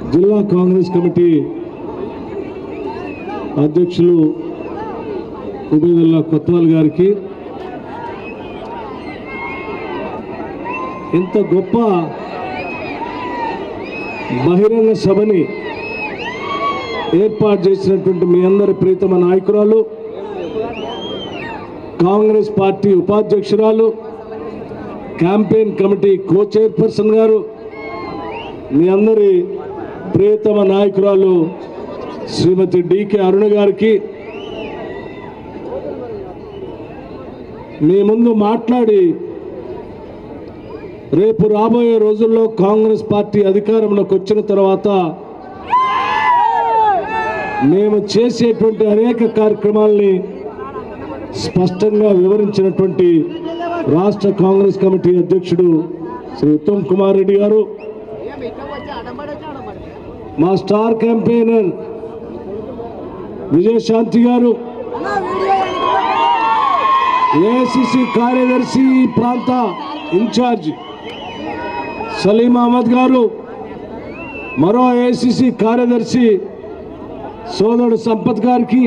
జిల్లా కాంగ్రెస్ కమిటీ అధ్యక్షులు ఉబేదుల్లా కొత్వాల్ గారికి ఇంత గొప్ప బహిరంగ సభని ఏర్పాటు చేసినటువంటి మీ అందరి ప్రీతమ నాయకురాలు కాంగ్రెస్ పార్టీ ఉపాధ్యక్షురాలు క్యాంపెయిన్ కమిటీ కో చైర్పర్సన్ గారు మీ అందరి ప్రియతమ నాయకురాలు శ్రీమతి డికే అరుణ గారికి మీ ముందు మాట్లాడి రేపు రాబోయే రోజుల్లో కాంగ్రెస్ పార్టీ అధికారంలోకి వచ్చిన తర్వాత మేము చేసేటువంటి అనేక కార్యక్రమాల్ని స్పష్టంగా వివరించినటువంటి రాష్ట్ర కాంగ్రెస్ కమిటీ అధ్యక్షుడు శ్రీ ఉత్తమ్ కుమార్ రెడ్డి గారు మా స్టార్ క్యాంపెయినర్ విజయశాంతి గారు ఏఐసిసి కార్యదర్శి ఈ ప్రాంత ఇన్ఛార్జ్ సలీం అహ్మద్ గారు మరో ఏఐసిసి కార్యదర్శి సోదరుడు సంపత్ గారికి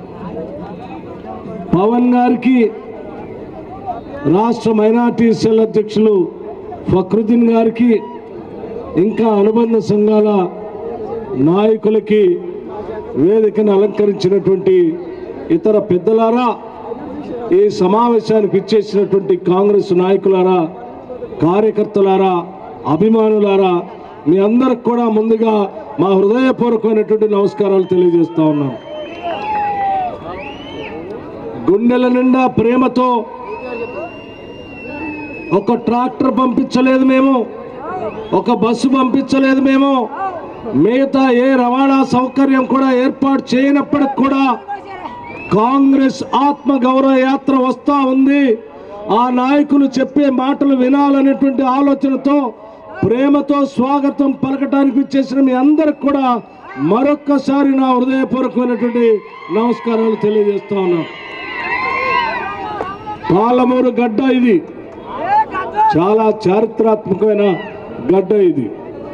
పవన్ గారికి రాష్ట్ర మైనార్టీ సెల్ అధ్యక్షులు ఫక్రుద్దీన్ గారికి ఇంకా అనుబంధ సంఘాల నాయకులకి వేదికను అలంకరించినటువంటి ఇతర పెద్దలారా ఈ సమావేశానికి ఇచ్చేసినటువంటి కాంగ్రెస్ నాయకులారా కార్యకర్తలారా అభిమానులారా మీ అందరికి కూడా ముందుగా మా హృదయపూర్వకమైనటువంటి నమస్కారాలు తెలియజేస్తా ఉన్నాను గుండెల నిండా ప్రేమతో ఒక ట్రాక్టర్ పంపించలేదు మేము ఒక బస్సు పంపించలేదు మేము మిగతా ఏ రవాణా సౌకర్యం కూడా ఏర్పాటు చేయనప్పటికి కూడా కాంగ్రెస్ ఆత్మ గౌరవ యాత్ర వస్తా ఉంది ఆ నాయకులు చెప్పే మాటలు వినాలనేటువంటి ఆలోచనతో ప్రేమతో స్వాగతం పలకటానికి వచ్చేసిన మీ అందరికి కూడా మరొక్కసారి నా హృదయపూర్వకమైనటువంటి నమస్కారాలు తెలియజేస్తా ఉన్నాను పాలమూరు గడ్డ ఇది చాలా చారిత్రాత్మకమైన గడ్డ ఇది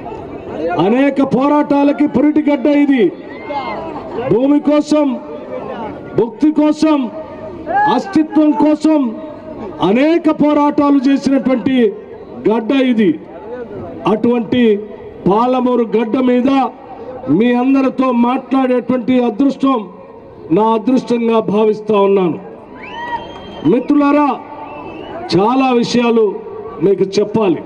అనేక పోరాటాలకి పురిటి గడ్డ ఇది భూమి కోసం భక్తి కోసం అస్తిత్వం కోసం అనేక పోరాటాలు చేసినటువంటి గడ్డ ఇది అటువంటి పాలమూరు గడ్డ మీద మీ అందరితో మాట్లాడేటువంటి అదృష్టం నా అదృష్టంగా భావిస్తా ఉన్నాను మిత్రులారా చాలా విషయాలు మీకు చెప్పాలి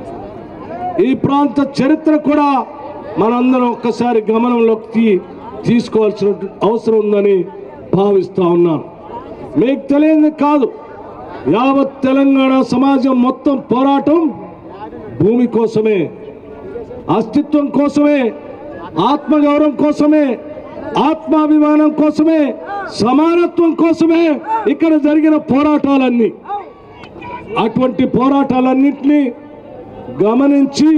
ఈ ప్రాంత చరిత్ర కూడా మనందరం ఒక్కసారి గమనంలోకి తీ- తీసుకోవాల్సిన అవసరం ఉందని భావిస్తా ఉన్నాను మీకు తెలియదు కాదు యావత్ తెలంగాణ సమాజం మొత్తం పోరాటం భూమి కోసమే అస్తిత్వం కోసమే ఆత్మగౌరవం కోసమే ఆత్మాభిమానం కోసమే సమానత్వం కోసమే ఇక్కడ జరిగిన పోరాటాలన్నీ అటువంటి పోరాటాలన్నింటినీ గమనించి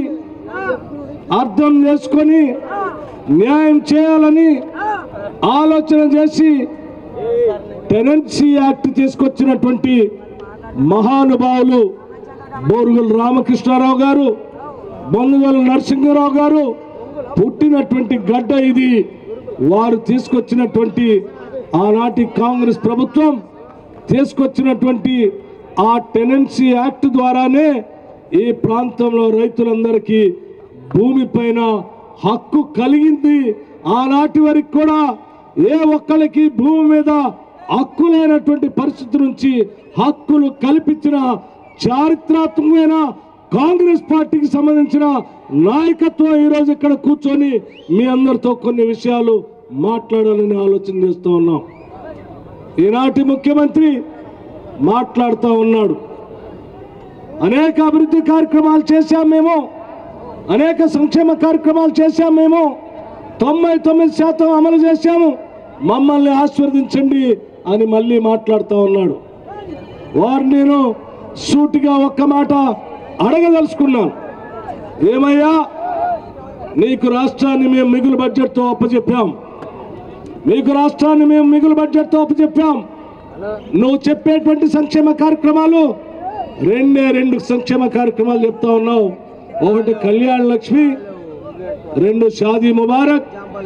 అర్థం చేసుకొని న్యాయం చేయాలని ఆలోచన చేసి టెనెన్సీ యాక్ట్ తీసుకొచ్చినటువంటి మహానుభావులు బోరుగుల రామకృష్ణారావు గారు బొంగుగల నరసింహరావు గారు పుట్టినటువంటి గడ్డ ఇది వారు తీసుకొచ్చినటువంటి ఆనాటి కాంగ్రెస్ ప్రభుత్వం తీసుకొచ్చినటువంటి ఆ టెనెన్సీ యాక్ట్ ద్వారానే ఈ ప్రాంతంలో రైతులందరికీ భూమి పైన హక్కు కలిగింది ఆనాటి వరకు కూడా ఏ ఒక్కరికి భూమి మీద హక్కు లేనటువంటి పరిస్థితి నుంచి హక్కులు కల్పించిన చారిత్రాత్మకమైన కాంగ్రెస్ పార్టీకి సంబంధించిన నాయకత్వం ఈరోజు ఇక్కడ కూర్చొని మీ అందరితో కొన్ని విషయాలు మాట్లాడాలని ఆలోచన చేస్తూ ఉన్నాం ఈనాటి ముఖ్యమంత్రి మాట్లాడుతూ ఉన్నాడు అనేక అభివృద్ధి కార్యక్రమాలు చేశాం మేము అనేక సంక్షేమ కార్యక్రమాలు చేశాం మేము తొంభై తొమ్మిది శాతం అమలు చేశాము మమ్మల్ని ఆశీర్వదించండి అని మళ్ళీ మాట్లాడుతూ ఉన్నాడు వారు నేను సూటిగా ఒక్క మాట అడగదలుచుకున్నాను ఏమయ్యా నీకు రాష్ట్రాన్ని మేము మిగులు బడ్జెట్తో అప్పచెప్పాం మీకు రాష్ట్రాన్ని మేము మిగులు బడ్జెట్తో అప్పచెప్పాం నువ్వు చెప్పేటువంటి సంక్షేమ కార్యక్రమాలు రెండే రెండు సంక్షేమ కార్యక్రమాలు చెప్తా ఉన్నావు ఒకటి కళ్యాణ లక్ష్మి రెండు షాదీ ముబారక్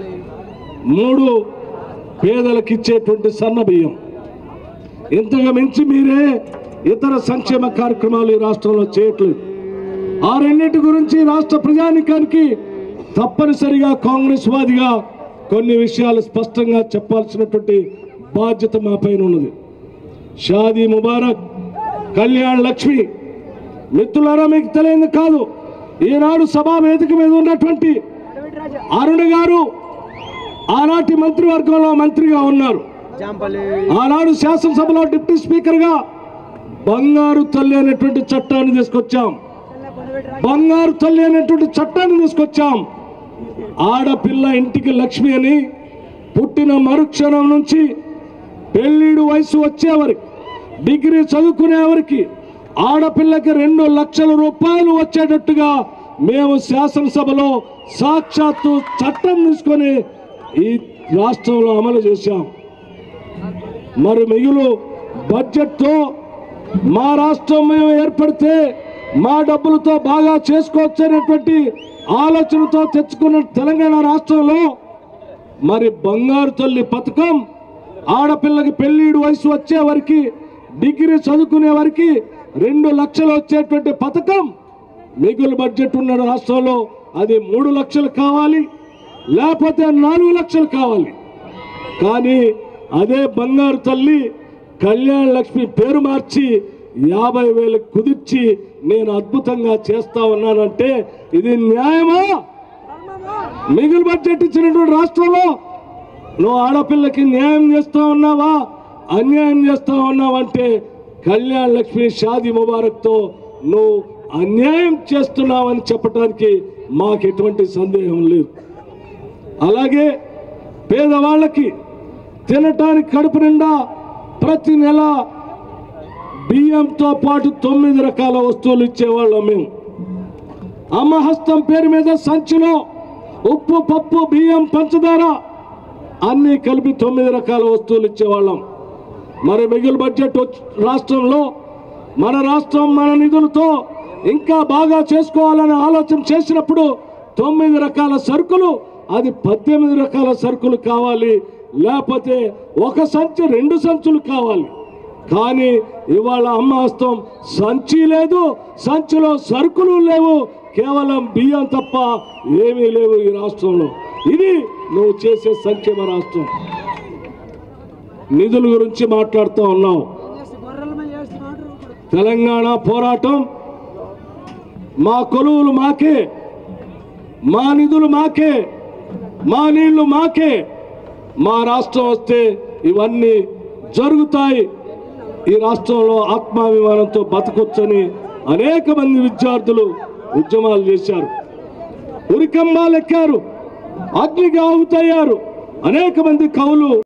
మూడు పేదలకు ఇచ్చేటువంటి సన్న బియ్యం ఇంతగా మించి మీరే ఇతర సంక్షేమ కార్యక్రమాలు ఈ రాష్ట్రంలో చేయట్లేదు ఆ రెండింటి గురించి రాష్ట్ర ప్రజానికానికి తప్పనిసరిగా కాంగ్రెస్ వాదిగా కొన్ని విషయాలు స్పష్టంగా చెప్పాల్సినటువంటి బాధ్యత మా పైన ఉన్నది షాదీ ముబారక్ కళ్యాణ్ లక్ష్మి మిత్రులారా మీకు తెలియదు కాదు ఈనాడు సభా వేదిక మీద ఉన్నటువంటి అరుణ్ గారు ఆనాటి మంత్రివర్గంలో మంత్రిగా ఉన్నారు ఆనాడు శాసనసభలో డిప్యూటీ స్పీకర్ గా బంగారు తల్లి అనేటువంటి చట్టాన్ని తీసుకొచ్చాం బంగారు తల్లి అనేటువంటి చట్టాన్ని తీసుకొచ్చాం ఆడపిల్ల ఇంటికి లక్ష్మి అని పుట్టిన మరుక్షణం నుంచి పెళ్ళిడు వయసు వచ్చేవరికి డిగ్రీ చదువుకునేవరికి ఆడపిల్లకి రెండు లక్షల రూపాయలు వచ్చేటట్టుగా మేము శాసనసభలో సాక్షాత్తు చట్టం తీసుకొని ఈ రాష్ట్రంలో అమలు చేశాం మరి మిగులు బడ్జెట్తో మా రాష్ట్రం మేము ఏర్పడితే మా డబ్బులతో బాగా చేసుకోవచ్చు అనేటువంటి ఆలోచనతో తెచ్చుకున్న తెలంగాణ రాష్ట్రంలో మరి బంగారు తల్లి పథకం ఆడపిల్లకి పెళ్ళిడు వయసు వచ్చే వరకు డిగ్రీ చదువుకునే వరకు రెండు లక్షలు వచ్చేటువంటి పథకం మిగులు బడ్జెట్ ఉన్న రాష్ట్రంలో అది మూడు లక్షలు కావాలి లేకపోతే నాలుగు లక్షలు కావాలి కానీ అదే బంగారు తల్లి కళ్యాణ్ లక్ష్మి పేరు మార్చి యాభై వేలకు కుదిర్చి నేను అద్భుతంగా చేస్తా ఉన్నానంటే ఇది న్యాయమా మిగులు బడ్జెట్ ఇచ్చినటువంటి రాష్ట్రంలో నువ్వు ఆడపిల్లకి న్యాయం చేస్తా ఉన్నావా అన్యాయం చేస్తా ఉన్నావంటే కళ్యాణ్ లక్ష్మి షాది ముబారక్తో నువ్వు అన్యాయం చేస్తున్నావని చెప్పడానికి మాకు ఎటువంటి సందేహం లేదు అలాగే పేదవాళ్ళకి తినటానికి కడుపు నిండా ప్రతి నెల బియ్యంతో పాటు తొమ్మిది రకాల వస్తువులు ఇచ్చేవాళ్ళం మేము అమ్మహస్తం పేరు మీద సంచిలో ఉప్పు పప్పు బియ్యం పంచదార అన్నీ కలిపి తొమ్మిది రకాల వస్తువులు ఇచ్చేవాళ్ళం మరి మిగులు బడ్జెట్ వచ్చి- రాష్ట్రంలో మన రాష్ట్రం మన నిధులతో ఇంకా బాగా చేసుకోవాలని ఆలోచన చేసినప్పుడు తొమ్మిది రకాల సరుకులు అది పద్దెనిమిది రకాల సరుకులు కావాలి లేకపోతే ఒక సంచి రెండు సంచులు కావాలి కానీ ఇవాళ అమ్మ హస్తం సంచి లేదు సంచిలో సరుకులు లేవు కేవలం బియ్యం తప్ప ఏమీ లేవు ఈ రాష్ట్రంలో ఇది నువ్వు చేసే సంక్షేమ రాష్ట్రం నిధుల గురించి మాట్లాడుతూ ఉన్నావు తెలంగాణ పోరాటం మా కొలువులు మాకే మా నిధులు మాకే మా నీళ్లు మాకే మా రాష్ట్రం వస్తే ఇవన్నీ జరుగుతాయి ఈ రాష్ట్రంలో ఆత్మాభిమానంతో బతకొచ్చని అనేక మంది విద్యార్థులు ఉద్యమాలు చేశారు ఉరికంబాలు ఎక్కారు అగ్నికి ఆహుతయ్యారు అనేక మంది కవులు